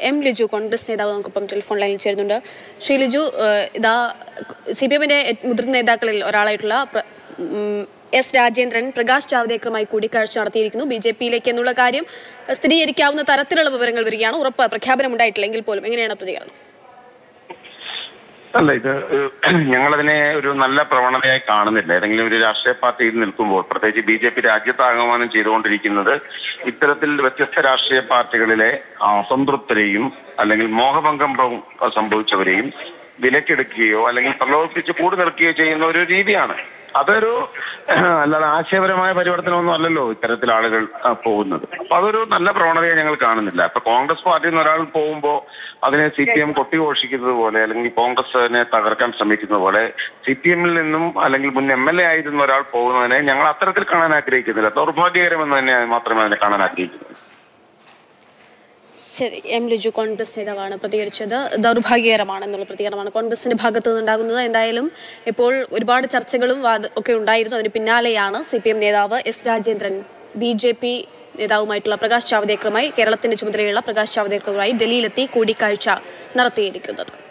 M Liju Congress നേതാവ് നമുക്കിപ്പം telephone ലൈനിൽ ചേരുന്നുണ്ട് ശ്രീ ലിജു ഏഹ്, ഇതാ സി പി എമ്മിന്റെ മുതിർന്ന നേതാക്കളിൽ ഒരാളായിട്ടുള്ള പ്ര- ഉം, എസ് രാജേന്ദ്രൻ പ്രകാശ് ജാവ്ദേക്കറുമായി കൂടിക്കാഴ്ച നടത്തിയിരിക്കുന്നു ബി ജെ പിയിലേക്ക് എന്നുള്ള കാര്യം സ്ഥിരീകരിക്കാവുന്ന തരത്തിലുള്ള വിവരങ്ങൾ വരികയാണ് ഉറപ്പ് പ്രഖ്യാപനം ഉണ്ടായിട്ടില്ലെങ്കിൽ പോലും എങ്ങനെയാണ് പ്രതികരണം അല്ല ഇത് ഞങ്ങളതിനെ ഒരു നല്ല പ്രവണതയായി കാണുന്നില്ല ഏതെങ്കിലും ഒരു രാഷ്ട്രീയ പാർട്ടിയിൽ നിൽക്കുമ്പോൾ പ്രത്യേകിച്ച് ബി ജെ പി രാജ്യത്താകമാനം ചെയ്തുകൊണ്ടിരിക്കുന്നത് ഇത്തരത്തിൽ വ്യത്യസ്ത രാഷ്ട്രീയ പാർട്ടികളിലെ അസംതൃപ്തരെയും അല്ലെങ്കിൽ മോഹഭംഗം ഭ- സംഭവിച്ചവരെയും വിലക്കെടുക്കുകയോ അല്ലെങ്കിൽ പ്രലോഭിപ്പിച്ച് കൂടി നിൽക്കുകയോ ചെയ്യുന്ന ഒരു രീതിയാണ് അതൊരു അല്ലാതെ ആശയപരമായ പരിവർത്തനമൊന്നും അല്ലല്ലോ ഇത്തരത്തിൽ ആളുകൾ ആ, പോകുന്നത് അപ്പൊ അതൊരു നല്ല പ്രവണതയെ ഞങ്ങൾ കാണുന്നില്ല ഇപ്പൊ കോൺഗ്രസ് പാർട്ടിയിൽ നിന്ന് ഒരാൾ പോകുമ്പോൾ അതിനെ സി പി എം കൊട്ടിഘോഷിക്കുന്നത് പോലെ അല്ലെങ്കിൽ കോൺഗ്രസിനെ തകർക്കാൻ ശ്രമിക്കുന്നത് പോലെ സി പി എമ്മിൽ നിന്നും അല്ലെങ്കിൽ മുൻ എം എൽ എ ആയിരുന്ന ഒരാൾ പോകുന്നതിനെ ഞങ്ങൾ അത്തരത്തിൽ കാണാൻ ആഗ്രഹിക്കുന്നില്ല ദൗർഭാഗ്യകരമെന്ന് തന്നെ മാത്രമേ അതിനെ കാണാൻ ആഗ്രഹിക്കുന്നുള്ളൂ ശരി എം ലിജു കോൺഗ്രസ് നേതാവാണ് പ്രതികരിച്ചത് ദൗർഭാഗ്യകരമാണെന്നുള്ള പ്രതികരണമാണ് കോൺഗ്രസിന്റെ ഭാഗത്തു നിന്നുണ്ടാകുന്നത് എന്തായാലും ഇപ്പോൾ ഒരുപാട് ചർച്ചകളും വാദ ഒക്കെ ഉണ്ടായിരുന്നു അതിന് പിന്നാലെയാണ് സി പി എം നേതാവ് S Rajendran B J P നേതാവുമായിട്ടുള്ള പ്രകാശ് ജാവ്ദേക്കറുമായി കേരളത്തിന്റെ ചുമതലയുള്ള പ്രകാശ് ജാവ്ദേക്കറുമായി ഡൽഹിയിലെത്തി കൂടിക്കാഴ്ച നടത്തിയിരിക്കുന്നത്